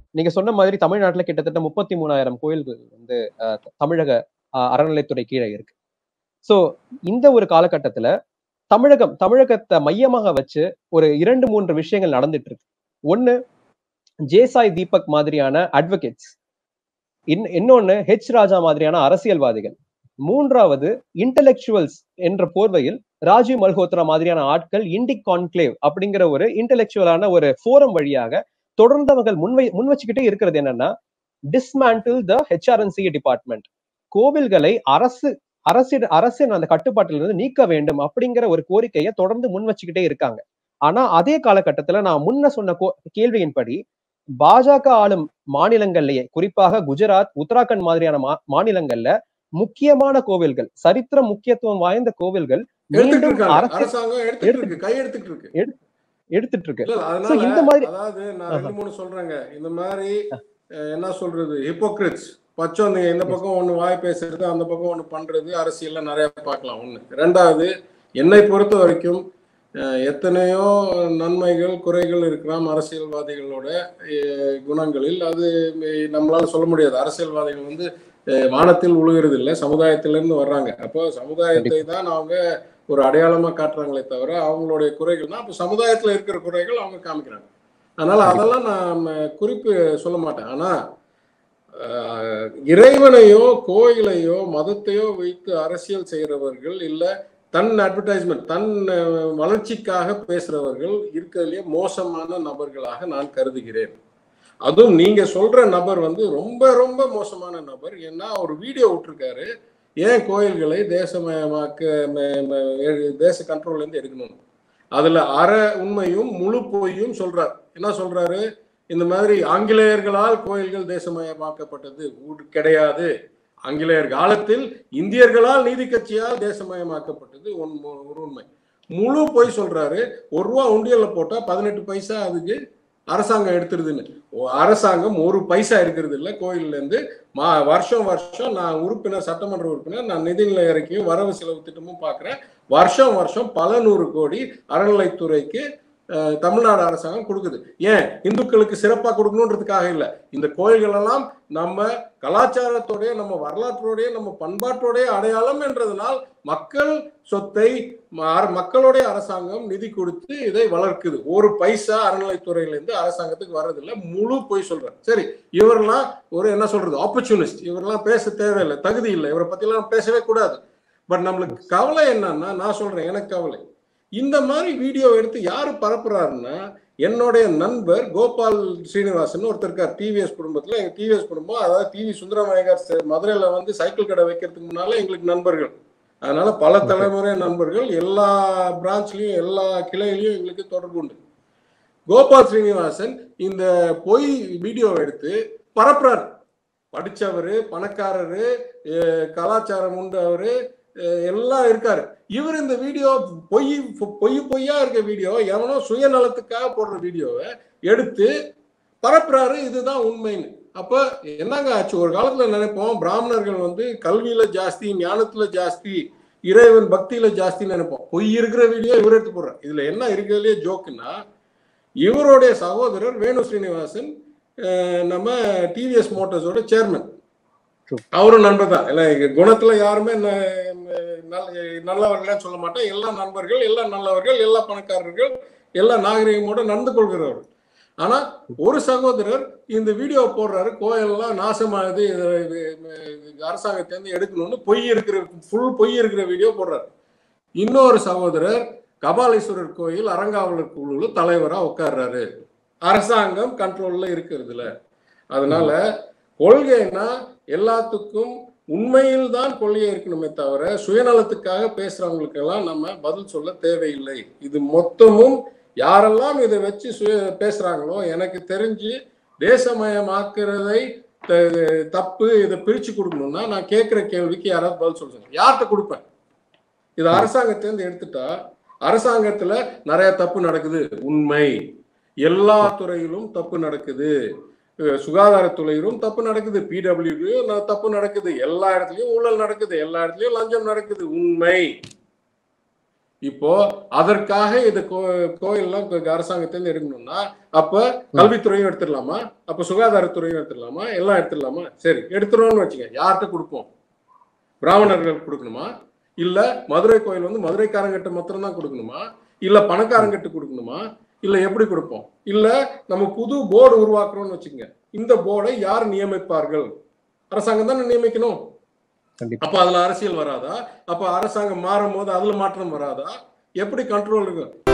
நீங்க சொன்ன மாதிரி தமிழ்நாட்டுல கிட்டத்தட்ட முப்பத்தி மூணாயிரம் கோயில்கள் வந்து அஹ், தமிழக அஹ், அறநிலைத்துறை கீழே இருக்கு சோ இந்த ஒரு காலகட்டத்துல தமிழகம் தமிழகத்தை மையமாக வச்சு ஒரு இரண்டு மூன்று விஷயங்கள் நடந்துட்டு இருக்கு ஒண்ணு ஜேசாய் தீபக் மாதிரியான அட்வொகேட்ஸ் இன் இன்னொன்னு ஹெச் ராஜா மாதிரியான அரசியல்வாதிகள் மூன்றாவது இன்டெலெக்சுவல்ஸ் என்ற போர்வையில் ராஜீவ் மல்ஹோத்ரா மாதிரியான ஆட்கள் இண்டிக் கான்க்ளேவ் அப்படிங்கிற ஒரு இன்டெலெக்சுவலான ஒரு ஃபோரம் வழியாக தொடர்ந்து அவர்கள் முன்வை முன் வச்சுக்கிட்டே இருக்கிறது என்னன்னா டிஸ்மேண்டில் த ஹெச்ஆர்என்சி டிபார்ட்மெண்ட் கோவில்களை அரசு அரசு அரசின் அந்த கட்டுப்பாட்டிலிருந்து நீக்க வேண்டும் அப்படிங்கிற ஒரு கோரிக்கையை தொடர்ந்து முன் வச்சுக்கிட்டே இருக்காங்க ஆனா அதே காலகட்டத்துல நான் முன்ன சொன்ன கோ- கேள்வியின்படி பாஜக ஆளும் மாநிலங்கள்லயே குறிப்பாக குஜராத் உத்தராகண்ட் மாதிரியான மா- மாநிலங்கள்ல முக்கியமான கோவில்கள் சரித்திர முக்கியத்துவம் வாய்ந்த கோவில்கள் எடுத்துட்டு மீண்டும் இருக்காங்க அரசு அரசாங்கம் எடுத்துட்டு இருக்கு கை எடுத்துட்டு இருக்கு எடுத்துட்டு இருக்கு இல்ல இல்ல, So, அதனால இந்த மாதிரி அதாவது நான் ரெண்டு மூணு சொல்றேங்க இந்த மாதிரி அஹ், என்ன சொல்றது ஹிப்போக்ரிட்ஸ் பச்சோந்திங்க இந்த பக்கம் ஒண்ணு வாய் பேசுறது அந்த பக்கம் ஒண்ணு பண்றது அரசியல்ல நிறைய பார்க்கலாம் ஒண்ணு ரெண்டாவது என்னை பொறுத்த வரைக்கும் அஹ், எத்தனையோ நன்மைகள் குறைகள் இருக்கலாம் அரசியல்வாதிகளோட அஹ், குணங்களில் அது அஹ், நம்மளால சொல்ல முடியாது அரசியல்வாதிகள் வந்து அஹ், வானத்தில் உழுகிறது இல்லை சமுதாயத்திலிருந்து வர்றாங்க அப்போ சமுதாயத்தை தான் அவங்க ஒரு அடையாளமா காட்டுறாங்களே தவிர அவங்களுடைய குறைகள்னா அப்போ சமுதாயத்துல இருக்கிற குறைகள் அவங்க காமிக்கிறாங்க அதனால அதெல்லாம் நான் குறிப்பு சொல்ல மாட்டேன் ஆனா ஆஹ், இறைவனையோ கோயிலையோ மதத்தையோ வைத்து அரசியல் செய்கிறவர்கள் இல்ல தன் அட்வர்டைஸ்மெண்ட் தன் அஹ், வளர்ச்சிக்காக பேசுறவர்கள் இருக்கிறதுலயே மோசமான நபர்களாக நான் கருதுகிறேன் அதுவும் நீங்க சொல்ற நபர் வந்து ரொம்ப ரொம்ப மோசமான நபர் ஏன்னா ஒரு வீடியோ விட்டுருக்காரு ஏன் கோயில்களை தேசமயமாக்க ம- ம- தேச கண்ட்ரோல்ல இருந்து எடுக்கணும் அதுல அற உண்மையும் முழு பொய்யும் சொல்றார் என்ன சொல்றாரு இந்த மாதிரி ஆங்கிலேயர்களால் கோயில்கள் தேசமயமாக்கப்பட்டது உ- கிடையாது ஆங்கிலேயர் காலத்தில் இந்தியர்களால் நீதி கட்சியால் தேசமயமாக்கப்பட்டது உண்ம- ஒரு உண்மை முழு பொய் சொல்றாரு ஒரு ரூபா உண்டியல்ல போட்டா பதினெட்டு பைசா அதுக்கு அரசாங்கம் எடுத்துருதுன்னு ஒ- அரசாங்கம் ஒரு பைசா இருக்கிறது இல்ல கோயில்ல இருந்து மா வருஷம் வருஷம் நான் உறுப்பினர் சட்டமன்ற உறுப்பினர் நான் நிதிநிலை அறிக்கையும் வரவு செலவு திட்டமும் பார்க்கிறேன் வருஷம் வருஷம் பல நூறு கோடி அறநிலைத்துறைக்கு அஹ், தமிழ்நாடு அரசாங்கம் கொடுக்குது ஏன் இந்துக்களுக்கு சிறப்பாக கொடுக்கணுன்றதுக்காக இல்லை இந்த கோயில்கள் எல்லாம் நம்ம கலாச்சாரத்தோடைய நம்ம வரலாற்றோடைய நம்ம பண்பாட்டோடைய அடையாளம் என்றதனால் மக்கள் சொத்தை ம- மக்களுடைய அரசாங்கம் நிதி கொடுத்து இதை வளர்க்குது ஒரு பைசா அறநிலைத்துறையிலேருந்து அரசாங்கத்துக்கு வர்றதில்ல முழு பொய் சொல்றேன் சரி இவரெல்லாம் ஒரு என்ன சொல்றது ஆப்பர்ச்சுனிஸ்ட் இவரெல்லாம் பேச தேவையில்லை தகுதி இல்லை இவரை பத்திலாம் பேசவே கூடாது பட் நம்மளுக்கு கவலை என்னன்னா நான் சொல்றேன் எனக்கு கவலை இந்த மாதிரி வீடியோ எடுத்து யாரு பரப்புறாருன்னா என்னுடைய நண்பர் கோபால் ஸ்ரீனிவாசன் ஒருத்தர் இருக்கார் டிவிஎஸ் குடும்பத்துல எங்க டிவிஎஸ் குடும்பம் அதாவது டிவி சுந்தரமேகர் ச- மதுரையில வந்து சைக்கிள் கடை வைக்கிறதுக்கு முன்னால எங்களுக்கு நண்பர்கள் அதனால பல Okay. தலைமுறை நண்பர்கள் எல்லா பிரான்ச்லயும் எல்லா கிளையிலயும் எங்களுக்கு தொடர்பு உண்டு கோபால் ஸ்ரீனிவாசன் இந்த பொய் வீடியோ எடுத்து பரப்புறாரு படிச்சவரு பணக்காரரு அஹ் கலாச்சாரம் உண்டவரு அஹ் எல்லாம் இருக்காரு இவர் இந்த வீடியோ பொய் பொய் பொய்யா இருக்க வீடியோ எவனோ சுயநலத்துக்காக போடுற வீடியோவை எடுத்து பரப்புறாரு இதுதான் உண்மைன்னு அப்ப என்னங்க ஆச்சு ஒரு காலத்துல நினைப்போம் பிராமணர்கள் வந்து கல்வியில ஜாஸ்தி ஞானத்துல ஜாஸ்தி இறைவன் பக்தியில ஜாஸ்தின்னு நினைப்போம் பொய் இருக்கிற வீடியோ இவர் எடுத்து போடுறார் இதுல என்ன இருக்கிறதுலயே ஜோக்குன்னா இவருடைய சகோதரர் வேணு ஸ்ரீனிவாசன் அஹ், நம்ம டிவிஎஸ் மோட்டார்ஸோட சேர்மன் True. அவரும் நண்பர் தான் இல்லை எங்க குணத்துல யாருமே ந- நல்ல- நல்லவர்கள்னு சொல்ல மாட்டேன் எல்லா நண்பர்கள் எல்லா நல்லவர்கள் எல்லா பணக்காரர்கள் எல்லா நாகரிகமோட நடந்து கொள்கிறவர்கள் ஆனா ஒரு சகோதரர் இந்த வீடியோ போடுறாரு கோயிலெல்லாம் நாசமாகுது இது- இது- இது அரசாங்கத்திலேருந்து எடுக்கணும்னு பொய் இருக்கிற ஃபுல் பொய் இருக்கிற வீடியோ போடுறாரு இன்னொரு சகோதரர் கபாலீஸ்வரர் கோயில் அறங்காவலர் குழுல தலைவரா உட்கார்றாரு அரசாங்கம் கண்ட்ரோல்ல இருக்கிறதுல அதனால கொள்கைன்னா எல்லாத்துக்கும் உண்மையில் தான் கொள்கை இருக்கணுமே தவிர சுயநலத்துக்காக பேசுறவங்களுக்கெல்லாம் நம்ம பதில் சொல்ல தேவையில்லை இது மொத்தமும் யாரெல்லாம் இதை வச்சு சுய பேசுறாங்களோ எனக்கு தெரிஞ்சு தேசமயமாக்குறதை த- தப்பு இதை பிரிச்சு கொடுக்கணும்னா நான் கேட்கிற கேள்விக்கு யாராவது பதில் சொல்லுங்க யார்கிட்ட கொடுப்பேன் இது அரசாங்கத்திலேருந்து எடுத்துட்டா அரசாங்கத்துல நிறைய தப்பு நடக்குது உண்மை எல்லா துறையிலும் தப்பு நடக்குது அஹ் சுகாதாரத்துறையிலும் தப்பு நடக்குது பிடபிள்யூலையும் தப்பு நடக்குது எல்லா இடத்துலயும் ஊழல் நடக்குது எல்லா இடத்துலயும் லஞ்சம் நடக்குது உண்மை இப்போ அதற்காக இது கோ- கோயில்லாம் கோ- அரசாங்கத்திலிருந்து எடுக்கணும்னா அப்ப கல்வித்துறையும் எடுத்துடலாமா அப்ப சுகாதாரத்துறையும் எடுத்துடலாமா எல்லாம் எடுத்துடலாமா சரி எடுத்துருவோம்னு வச்சுங்க யார்கிட்ட கொடுப்போம் பிராமணர்கள் கொடுக்கணுமா இல்ல மதுரை கோயில் வந்து மதுரைக்காரங்கிட்ட மாத்திரம் தான் கொடுக்கணுமா இல்ல பணக்காரங்கிட்ட கொடுக்கணுமா இல்ல எப்படி கொடுப்போம் இல்ல நம்ம புது போர்டு உருவாக்குறோம்னு வச்சுக்கோங்க இந்த போர்டை யார் நியமிப்பார்கள் அரசாங்கம் தானே நியமிக்கணும் கண்டிப்பா அப்ப அதுல அரசியல் வராதா அப்ப அரசாங்கம் மாறும் போது அதுல மாற்றம் வராதா எப்படி கண்ட்ரோல் இருக்கும்